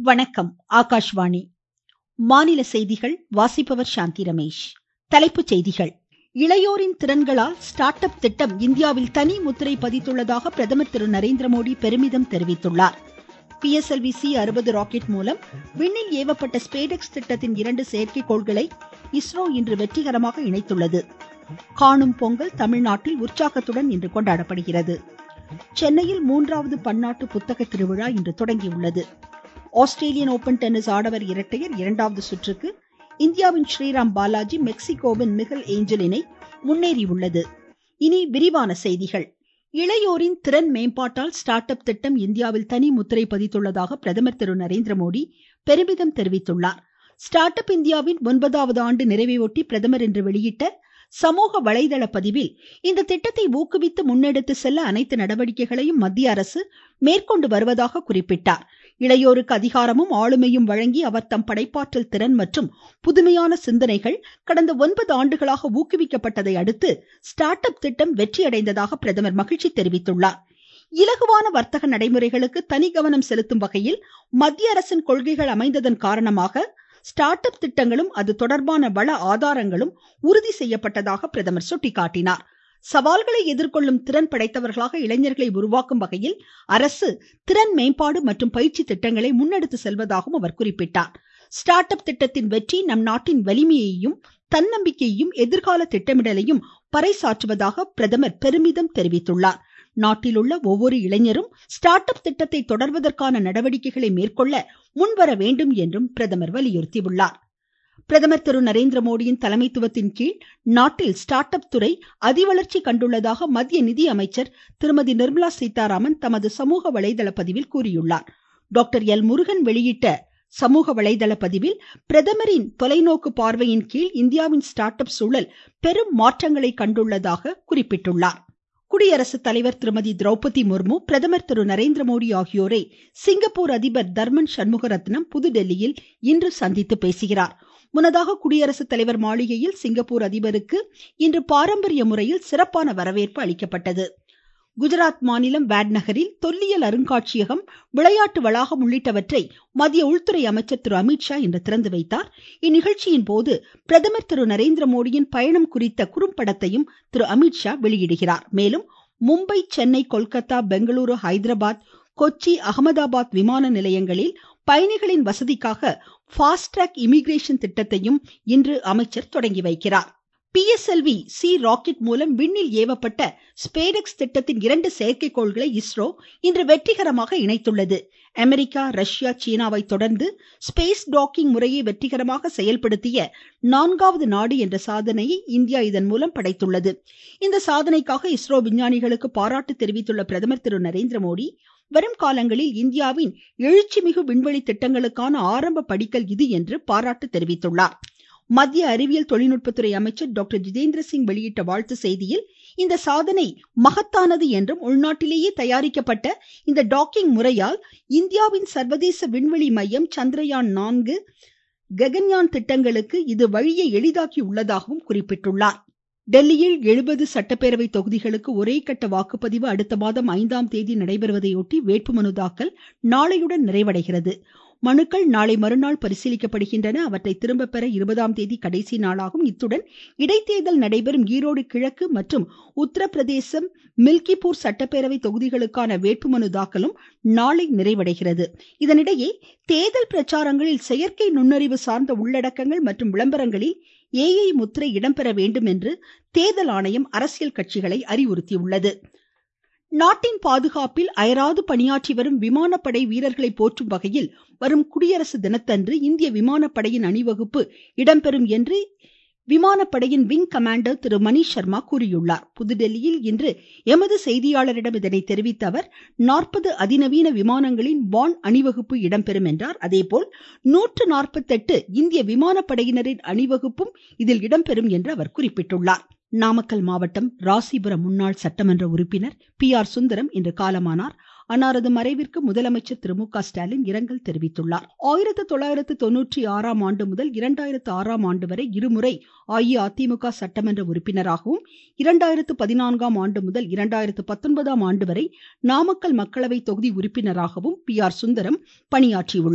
வணக்கம் ஆகாஷ்வாணி மாநில செய்திகள் வாசிப்பவர் சாந்தி ரமேஷ் தலைப்புச் செய்திகள் இளையோரின் திறன்களால் ஸ்டார்ட் அப் திட்டம் இந்தியாவில் தனி முத்திரை பதித்துள்ளதாக பிரதமர் திரு நரேந்திரமோடி பெருமிதம் தெரிவித்துள்ளார் B S L V C அறுபது ராக்கெட் மூலம் விண்ணில் ஏவப்பட்ட ஸ்பேடெக்ஸ் திட்டத்தின் இரண்டு செயற்கைக்கோள்களை இஸ்ரோ இன்று வெற்றிகரமாக இணைத்துள்ளது காணும் பொங்கல் தமிழ்நாட்டில் உற்சாகத்துடன் இன்று கொண்டாடப்படுகிறது சென்னையில் மூன்றாவது பன்னாட்டு புத்தக திருவிழா இன்று தொடங்கியுள்ளது ஆஸ்திரேலியன் ஓபன் டென்னிஸ் ஆடவர் இரட்டையர் இரண்டாவது சுற்றுக்கு இந்தியாவின் ஸ்ரீராம் பாலாஜி மெக்சிகோவின் மிகல் ஏஞ்சல் இணை முன்னேறியுள்ளது இனி விரிவான செய்திகள் இளையோரின் திறன் மேம்பாட்டால் ஸ்டார்ட் அப் திட்டம் இந்தியாவில் தனி முத்திரை பதித்துள்ளதாக பிரதமர் திரு நரேந்திரமோடி பெருமிதம் தெரிவித்துள்ளார் ஸ்டார்ட் அப் இந்தியாவின் ஒன்பதாவது ஆண்டு நிறைவையொட்டி பிரதமர் இன்று வெளியிட்ட சமூக வலைதள பதிவில் இந்த திட்டத்தை ஊக்குவித்து முன்னெடுத்து செல்ல அனைத்து நடவடிக்கைகளையும் மத்திய அரசு மேற்கொண்டு வருவதாக குறிப்பிட்டார் இளையோருக்கு அதிகாரமும் ஆளுமையும் வழங்கி அவர் தம் படைப்பாற்றல் திறன் மற்றும் புதுமையான சிந்தனைகள் கடந்த ஒன்பது ஆண்டுகளாக ஊக்குவிக்கப்பட்டதை அடுத்து ஸ்டார்ட் அப் திட்டம் வெற்றியடைந்ததாக பிரதமர் மகிழ்ச்சி தெரிவித்துள்ளார் இலகுவான வர்த்தக நடைமுறைகளுக்கு தனி கவனம் செலுத்தும் வகையில் மத்திய அரசின் கொள்கைகள் அமைந்ததன் காரணமாக ஸ்டார்ட் அப் திட்டங்களும் அது தொடர்பான வள ஆதாரங்களும் உறுதி செய்யப்பட்டதாக பிரதமர் சுட்டிக்காட்டினார் சவால்களை எதிர்கொள்ளும் திறன் படைத்தவர்களாக இளைஞர்களை உருவாக்கும் வகையில் அரசு திறன் மேம்பாடு மற்றும் பயிற்சி திட்டங்களை முன்னெடுத்து செல்வதாகவும் அவர் குறிப்பிட்டார் ஸ்டார்ட் அப் திட்டத்தின் வெற்றி நம் நாட்டின் வலிமையையும் தன்னம்பிக்கையையும் எதிர்கால திட்டமிடலையும் பறைசாற்றுவதாக பிரதமர் பெருமிதம் தெரிவித்துள்ளார் நாட்டில் உள்ள ஒவ்வொரு இளைஞரும் ஸ்டார்ட் அப் திட்டத்தை தொடர்வதற்கான நடவடிக்கைகளை மேற்கொள்ள முன்வர வேண்டும் என்றும் பிரதமர் வலியுறுத்தியுள்ளார் பிரதமர் திரு நரேந்திர மோடியின் தலைமைத்துவத்தின் கீழ் நாட்டில் ஸ்டார்ட் அப் துறை அதிவளர்ச்சி கண்டுள்ளதாக மத்திய நிதி அமைச்சர் திருமதி நிர்மலா சீதாராமன் தமது சமூக வலைதள பதிவில் கூறியுள்ளார் டாக்டர் எல் முருகன் வெளியிட்ட சமூக வலைதள பதிவில் பிரதமரின் தொலைநோக்கு பார்வையின் கீழ் இந்தியாவின் ஸ்டார்ட் அப் சூழல் பெரும் மாற்றங்களை கண்டுள்ளதாக குறிப்பிட்டுள்ளார் குடியரசுத் தலைவர் திருமதி திரௌபதி முர்மு பிரதமர் திரு நரேந்திர மோடி ஆகியோரை சிங்கப்பூர் அதிபர் தர்மன் சண்முகரத்னம் புதுடெல்லியில் இன்று சந்தித்து பேசுகிறார் முன்னதாக குடியரசுத் தலைவர் மாளிகையில் சிங்கப்பூர் அதிபருக்கு இன்று பாரம்பரிய முறையில் சிறப்பான வரவேற்பு அளிக்கப்பட்டது குஜராத் மாநிலம் வேட் நகரில் தொல்லியல் அருங்காட்சியகம் விளையாட்டு வளாகம் உள்ளிட்டவற்றை மத்திய உள்துறை அமைச்சர் திரு அமித்ஷா இன்று திறந்து வைத்தார் இந்நிகழ்ச்சியின் போது பிரதமர் திரு நரேந்திர மோடியின் பயணம் குறித்த குறும்படத்தையும் திரு அமித்ஷா வெளியிடுகிறார் மேலும் மும்பை சென்னை கொல்கத்தா பெங்களூரு ஹைதராபாத் கொச்சி அகமதாபாத் விமான நிலையங்களில் பயணிகளின் வசதிக்காக ஃபாஸ்ட் ட்ராக் இமிகிரேஷன் திட்டத்தையும் இன்று அமைச்சர் தொடங்கி வைக்கிறார் P S L V C rocket மூலம் விண்ணில் ஏவப்பட்ட ஸ்பேடெக்ஸ் திட்டத்தின் இரண்டு செயற்கைக்கோள்களை இஸ்ரோ இன்று வெற்றிகரமாக இணைத்துள்ளது அமெரிக்கா ரஷ்யா சீனாவை தொடர்ந்து ஸ்பேஸ் டாக்கிங் முறையை வெற்றிகரமாக செயல்படுத்திய நான்காவது நாடு என்ற சாதனையை இந்தியா இதன் மூலம் படைத்துள்ளது இந்த சாதனைக்காக இஸ்ரோ விஞ்ஞானிகளுக்கு பாராட்டு தெரிவித்துள்ள பிரதமர் திரு நரேந்திர மோடி வரும் காலங்களில் இந்தியாவின் எழுச்சிமிகு விண்வெளி திட்டங்களுக்கான ஆரம்ப படிக்கல் இது என்று பாராட்டு தெரிவித்துள்ளார் மத்திய அறிவியல் தொழில்நுட்பத்துறை அமைச்சர் டாக்டர் ஜிதேந்திர சிங் வெளியிட்ட வாழ்த்து செய்தியில் இந்த சாதனை மகத்தானது என்றும் உள்நாட்டிலேயே தயாரிக்கப்பட்ட இந்த டாக்கிங் முறையால் இந்தியாவின் சர்வதேச விண்வெளி மையம் சந்திரயான் நான்கு ககன்யான் திட்டங்களுக்கு இது வழியை எளிதாக்கி உள்ளதாகவும் குறிப்பிட்டுள்ளார் டெல்லியில் எழுபது சட்டப்பேரவை தொகுதிகளுக்கு ஒரே கட்ட வாக்குப்பதிவு அடுத்த மாதம் ஐந்தாம் தேதி நடைபெறுவதையொட்டி வேட்புமனு தாக்கல் நாளையுடன் நிறைவடைகிறது மனுக்கள் நாளை மறுநாள் பரிசீலிக்கப்படுகின்றன அவற்றை திரும்ப பெற இருபதாம் தேதி கடைசி நாளாகும் இத்துடன் இடைத்தேர்தல் நடைபெறும் ஈரோடு கிழக்கு மற்றும் உத்தரப்பிரதேசம் மில்கிப்பூர் சட்டப்பேரவை தொகுதிகளுக்கான வேட்புமனு தாக்கலும் நாளை நிறைவடைகிறது இதனிடையே தேர்தல் பிரச்சாரங்களில் செயற்கை நுண்ணறிவு சார்ந்த உள்ளடக்கங்கள் மற்றும் விளம்பரங்களில் ஏஐ முத்திரை இடம்பெற வேண்டும் என்று தேர்தல் ஆணையம் அரசியல் கட்சிகளை அறிவுறுத்தியுள்ளது நாட்டின் பாதுகாப்பில் அயராது பணியாற்றி வரும் விமானப்படை வீரர்களை போற்றும் வகையில் வரும் குடியரசு தினத்தன்று இந்திய விமானப்படையின் அணிவகுப்பு இடம்பெறும் என்று விமானப்படையின் விங் கமாண்டர் திரு மணிஷ் சர்மா கூறியுள்ளார் புதுடெல்லியில் இன்று எமது செய்தியாளரிடம் இதனை தெரிவித்த அவர் நாற்பது அதிநவீன விமானங்களின் வான் அணிவகுப்பு இடம்பெறும் என்றார் அதேபோல் நூற்று நாற்பத்தெட்டு இந்திய விமானப்படையினரின் அணிவகுப்பும் இதில் இடம்பெறும் என்று அவர் குறிப்பிட்டுள்ளார் நாமக்கல் மாவட்டம் ராசிபுரம் முன்னாள் சட்டமன்ற உறுப்பினர் பி ஆர் சுந்தரம் இன்று காலமானார் அன்னாரது மறைவிற்கு முதலமைச்சர் திரு மு க ஸ்டாலின் இரங்கல் தெரிவித்துள்ளார் ஆயிரத்து தொள்ளாயிரத்து தொன்னூற்றி ஆறாம் ஆண்டு முதல் இரண்டாயிரத்து ஆறாம் ஆண்டு வரை இருமுறை அஇஅதிமுக சட்டமன்ற உறுப்பினராகவும் இரண்டாயிரத்து பதினான்காம் ஆண்டு முதல் இரண்டாயிரத்து பத்தொன்பதாம் ஆண்டு வரை நாமக்கல் மக்களவை தொகுதி உறுப்பினராகவும் பி ஆர் சுந்தரம் பணியாற்றியுள்ளார்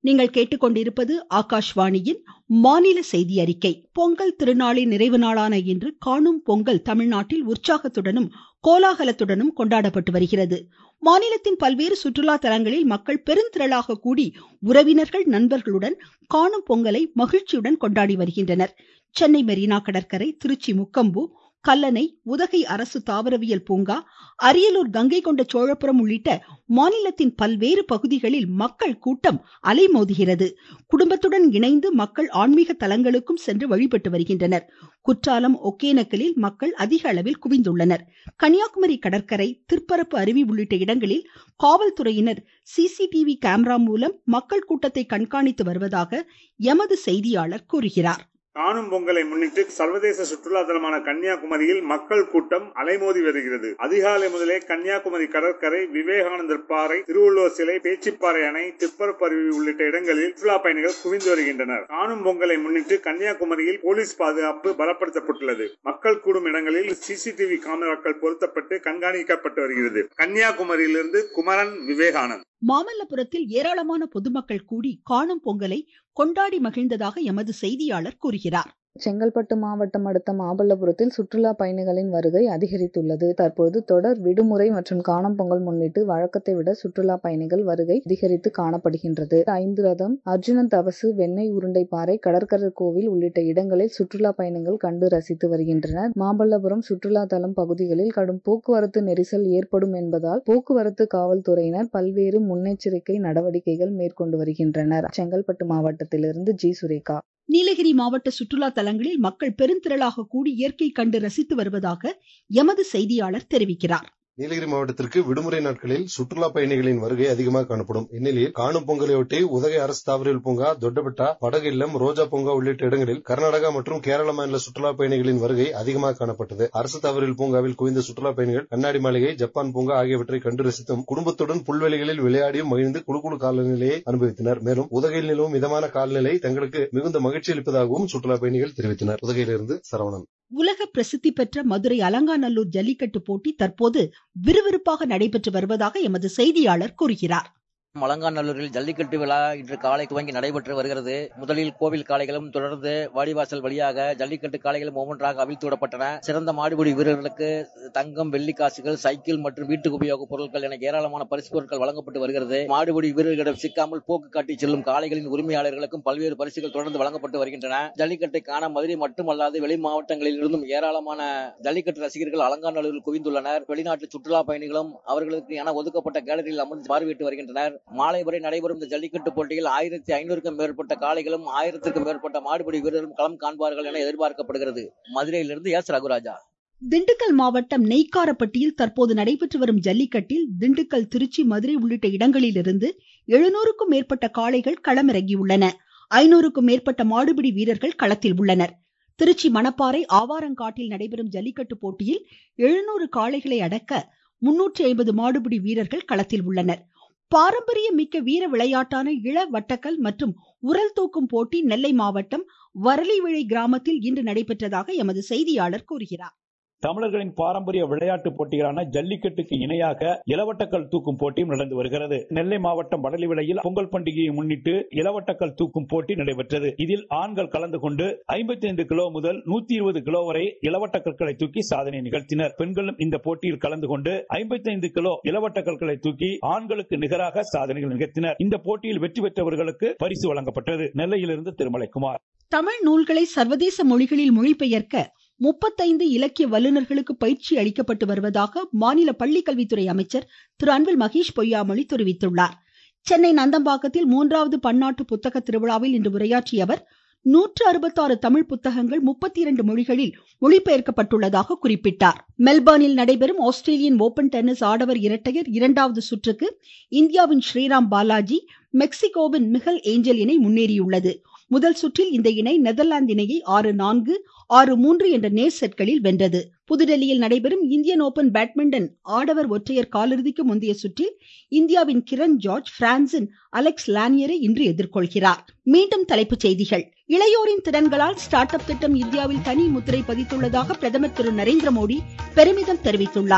நீங்கள் கேட்டுக்கொண்டிருப்பது ஆகாஷ்வாணியின் மாநில செய்தி அறிக்கை பொங்கல் திருநாளின் நிறைவு நாளான இன்று காணும் பொங்கல் தமிழ்நாட்டில் உற்சாகத்துடனும் கோலாகலத்துடனும் கொண்டாடப்பட்டு வருகிறது மாநிலத்தின் பல்வேறு சுற்றுலா தலங்களில் மக்கள் பெருந்திரளாக கூடி உறவினர்கள் நண்பர்களுடன் காணும் பொங்கலை மகிழ்ச்சியுடன் கொண்டாடி வருகின்றனர் சென்னை மெரினா கடற்கரை திருச்சி முக்கம்பு கல்லணை உதகை அரசு தாவரவியல் பூங்கா அரியலூர் கங்கை கொண்ட சோழபுரம் உள்ளிட்ட மாநிலத்தின் பல்வேறு பகுதிகளில் மக்கள் கூட்டம் அலைமோதுகிறது குடும்பத்துடன் இணைந்து மக்கள் ஆன்மீக தலங்களுக்கும் சென்று வழிபட்டு வருகின்றனர் குற்றாலம் ஒகேனக்கலில் மக்கள் அதிக அளவில் குவிந்துள்ளனர் கன்னியாகுமரி கடற்கரை திருப்பரப்பு அருவி உள்ளிட்ட இடங்களில் காவல்துறையினர் சிசிடிவி கேமரா மூலம் மக்கள் கூட்டத்தை கண்காணித்து வருவதாக எமது செய்தியாளர் கூறுகிறார் காணும் பொங்கலை முன்னிட்டு சர்வதேச சுற்றுலா தலமான கன்னியாகுமரியில் மக்கள் கூட்டம் அலைமோதி வருகிறது அதிகாலை முதலே கன்னியாகுமரி கடற்கரை விவேகானந்தர் பாறை திருவள்ளுவர் சிலை பேச்சிப்பாறை அணை திப்பரப்பு அருவி உள்ளிட்ட இடங்களில் சுற்றுலா பயணிகள் குவிந்து வருகின்றனர் காணும் பொங்கலை முன்னிட்டு கன்னியாகுமரியில் போலீஸ் பாதுகாப்பு பலப்படுத்தப்பட்டுள்ளது மக்கள் கூடும் இடங்களில் சிசிடிவி கேமராக்கள் பொருத்தப்பட்டு கண்காணிக்கப்பட்டு வருகிறது கன்னியாகுமரியிலிருந்து குமரன் விவேகானந்த் மாமல்லபுரத்தில் ஏராளமான பொதுமக்கள் கூடி காணும் பொங்கலை கொண்டாடி மகிழ்ந்ததாக எமது செய்தியாளர் கூறுகிறார் செங்கல்பட்டு மாவட்டம் அடுத்த மாமல்லபுரத்தில் சுற்றுலா பயணிகளின் வருகை அதிகரித்துள்ளது தற்போது தொடர் விடுமுறை மற்றும் காணும் பொங்கல் முன்னிட்டு வழக்கத்தை விட சுற்றுலா பயணிகள் வருகை அதிகரித்து காணப்படுகின்றது ஐந்து ரதம் அர்ஜுனன் தவசு வெண்ணெய் உருண்டை பாறை கடற்கரை கோவில் உள்ளிட்ட இடங்களில் சுற்றுலா பயணிகள் கண்டு ரசித்து வருகின்றனர் மாமல்லபுரம் சுற்றுலா தலம் பகுதிகளில் கடும் போக்குவரத்து நெரிசல் ஏற்படும் என்பதால் போக்குவரத்து காவல்துறையினர் பல்வேறு முன்னெச்சரிக்கை நடவடிக்கைகள் மேற்கொண்டு வருகின்றனர் செங்கல்பட்டு மாவட்டத்திலிருந்து ஜி சுரேகா நீலகிரி மாவட்ட சுற்றுலா தலங்களில் மக்கள் பெருந்திரளாக கூடி இயற்கை கண்டு ரசித்து வருவதாக எமது செய்தியாளர் தெரிவிக்கிறார் நீலகிரி மாவட்டத்திற்கு விடுமுறை நாட்களில் சுற்றுலா பயணிகளின் வருகை அதிகமாக காணப்படும் இந்நிலையில் காணும் பொங்கலையொட்டி உதகை அரசு தாவரவியல் பூங்கா தொட்டபெட்டா படகு இல்லம் ரோஜா பூங்கா உள்ளிட்ட இடங்களில் கர்நாடகா மற்றும் கேரள மாநில சுற்றுலா பயணிகளின் வருகை அதிகமாக காணப்பட்டது அரசு தாவரவியல் பூங்காவில் குவிந்த சுற்றுலா பயணிகள் கண்ணாடி மாளிகை ஜப்பான் பூங்கா ஆகியவற்றை கண்டு ரசித்தும் குடும்பத்துடன் புல்வெளிகளில் விளையாடியும் மகிழ்ந்து குழு குழு காலநிலையை அனுபவித்தனர் மேலும் உதகையில் நிலவும் மிதமான காலநிலை தங்களுக்கு மிகுந்த மகிழ்ச்சி அளிப்பதாகவும் சுற்றுலா பயணிகள் தெரிவித்தனர் உதகையிலிருந்து சரவணன் உலக பிரசித்தி பெற்ற மதுரை அலங்காநல்லூர் ஜல்லிக்கட்டு போட்டி தற்போது விறுவிறுப்பாக நடைபெற்று வருவதாக எமது செய்தியாளர் கூறுகிறார் மலங்காநல்லூரில் ஜல்லிக்கட்டு விழா இன்று காலை துவங்கி நடைபெற்று வருகிறது முதலில் கோவில் காளைகளும் தொடர்ந்து வாடிவாசல் வழியாக ஜல்லிக்கட்டு காளைகளும் ஒவ்வொன்றாக அவிழ்த்து விடப்பட்டன சிறந்த மாடுபிடி வீரர்களுக்கு தங்கம் வெள்ளி காசுகள் சைக்கிள் மற்றும் வீட்டு உபயோக பொருட்கள் என ஏராளமான பரிசு பொருட்கள் வழங்கப்பட்டு வருகிறது மாடுபிடி வீரர்களிடம் சிக்காமல் போக்கு காட்டி செல்லும் காளைகளின் உரிமையாளர்களுக்கும் பல்வேறு பரிசுகள் தொடர்ந்து வழங்கப்பட்டு வருகின்றன ஜல்லிக்கட்டை காண மதுரை மட்டுமல்லாது வெளி மாவட்டங்களில் இருந்தும் ஏராளமான ஜல்லிக்கட்டு ரசிகர்கள் அலங்காநல்லூரில் குவிந்துள்ளனர் வெளிநாட்டு சுற்றுலா பயணிகளும் அவர்களுக்கு என ஒதுக்கப்பட்ட கேலரியில் அமர்ந்து பார்வையிட்டு வருகின்றனர் மாலை வரை நடைபெறும் இந்த ஜல்லிக்கட்டு போட்டியில் ஆயிரத்தி ஐநூறுக்கும் மேற்பட்ட காளைகளும் ஆயிரத்திற்கும் மேற்பட்ட மாடுபிடி வீரர்களும் களம் காண்பார்கள் என எதிர்பார்க்கப்படுகிறது மதுரையிலிருந்து எஸ் ரகுராஜா திண்டுக்கல் மாவட்டம் நெய்க்காரப்பட்டியில் தற்போது நடைபெற்று வரும் ஜல்லிக்கட்டில் திண்டுக்கல் திருச்சி மதுரை உள்ளிட்ட இடங்களிலிருந்து எழுநூறுக்கும் மேற்பட்ட காளைகள் களமிறங்கியுள்ளன ஐநூறுக்கும் மேற்பட்ட மாடுபிடி வீரர்கள் களத்தில் உள்ளனர் திருச்சி மணப்பாறை ஆவாரங்காட்டில் நடைபெறும் ஜல்லிக்கட்டு போட்டியில் எழுநூறு காளைகளை அடக்க முன்னூற்றி ஐம்பது மாடுபிடி வீரர்கள் களத்தில் உள்ளனர் பாரம்பரிய மிக்க வீர விளையாட்டான இள வட்டக்கல் மற்றும் உரல் தூக்கும் போட்டி நெல்லை மாவட்டம் வரலிவிழை கிராமத்தில் இன்று நடைபெற்றதாக எமது செய்தியாளர் கூறுகிறார் தமிழர்களின் பாரம்பரிய விளையாட்டு போட்டிகளான ஜல்லிக்கட்டுக்கு இணையாக இளவட்டக்கல் தூக்கும் போட்டியும் நடந்து வருகிறது நெல்லை மாவட்டம் வடலிவிளையில் பொங்கல் பண்டிகையை முன்னிட்டு இளவட்டக்கல் தூக்கும் போட்டி நடைபெற்றது இதில் ஆண்கள் கலந்து கொண்டு ஐம்பத்தி ஐந்து கிலோ முதல் நூத்தி இருபது கிலோ வரை இளவட்டக்கற்களை தூக்கி சாதனை நிகழ்த்தினர் பெண்களும் இந்த போட்டியில் கலந்து கொண்டு ஐம்பத்தி ஐந்து கிலோ இளவட்டக்கற்களை தூக்கி ஆண்களுக்கு நிகராக சாதனைகள் நிகழ்த்தினர் இந்த போட்டியில் வெற்றி பெற்றவர்களுக்கு பரிசு வழங்கப்பட்டது நெல்லையிலிருந்து திருமலைக்குமார் தமிழ் நூல்களை சர்வதேச மொழிகளில் மொழிபெயர்க்க முப்பத்தைந்து இலக்கிய வல்லுநர்களுக்கு பயிற்சி அளிக்கப்பட்டு வருவதாக மாநில பள்ளிக்கல்வித்துறை அமைச்சர் திரு அன்பில் மகேஷ் பொய்யாமொழி தெரிவித்துள்ளார் சென்னை நந்தம்பாக்கத்தில் மூன்றாவது பன்னாட்டு புத்தக திருவிழாவில் இன்று உரையாற்றிய அவர் நூற்று அறுபத்தாறு தமிழ் புத்தகங்கள் முப்பத்தி இரண்டு மொழிகளில் மொழிபெயர்க்கப்பட்டுள்ளதாக குறிப்பிட்டார் மெல்பர்னில் நடைபெறும் ஆஸ்திரேலியன் ஓபன் டென்னிஸ் ஆடவர் இரட்டையர் இரண்டாவது சுற்றுக்கு இந்தியாவின் ஸ்ரீராம் பாலாஜி மெக்சிகோவின் மிகல் ஏஞ்சல் இணை முன்னேறியுள்ளது முதல் சுற்றில் இந்த இணை நெதர்லாந்து இணையை ஆறு நான்கு ஆறு மூன்று என்ற நேர் செட்களில் வென்றது புதுடெல்லியில் நடைபெறும் இந்தியன் ஓபன் பேட்மிண்டன் ஆடவர் ஒற்றையர் காலிறுதிக்கு முந்தைய சுற்றில் இந்தியாவின் கிரண் ஜார்ஜ் பிரான்சின் அலெக்ஸ் லானியரை இன்று எதிர்கொள்கிறார் மீண்டும் தலைப்புச் செய்திகள் இளையோரின் திறன்களால் ஸ்டார்ட் அப் திட்டம் இந்தியாவில் தனி முத்திரை பதித்துள்ளதாக பிரதமர் திரு நரேந்திர மோடி பெருமிதம் தெரிவித்துள்ளார்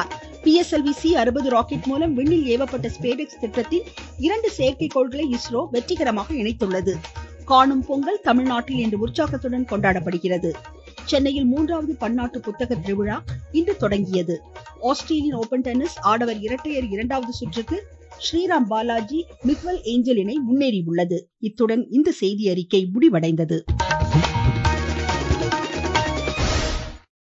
பிஎஸ்எல்வி சி அறுபது ராக்கெட் மூலம் விண்ணில் ஏவப்பட்ட ஸ்பேடெக்ஸ் திட்டத்தின் இரண்டு செயற்கைக்கோள்களை இஸ்ரோ வெற்றிகரமாக இணைத்துள்ளது காணும் பொங்கல் தமிழ்நாட்டில் இன்று உற்சாகத்துடன் கொண்டாடப்படுகிறது சென்னையில் மூன்றாவது பன்னாட்டு புத்தக திருவிழா இன்று தொடங்கியது ஆஸ்திரேலியன் ஓபன் டென்னிஸ் ஆடவர் இரட்டையர் இரண்டாவது சுற்றுக்கு ஸ்ரீராம் பாலாஜி மிக்வல் ஏஞ்சல் இணை முன்னேறியுள்ளது இத்துடன் இந்த செய்தி அறிக்கை முடிவடைந்தது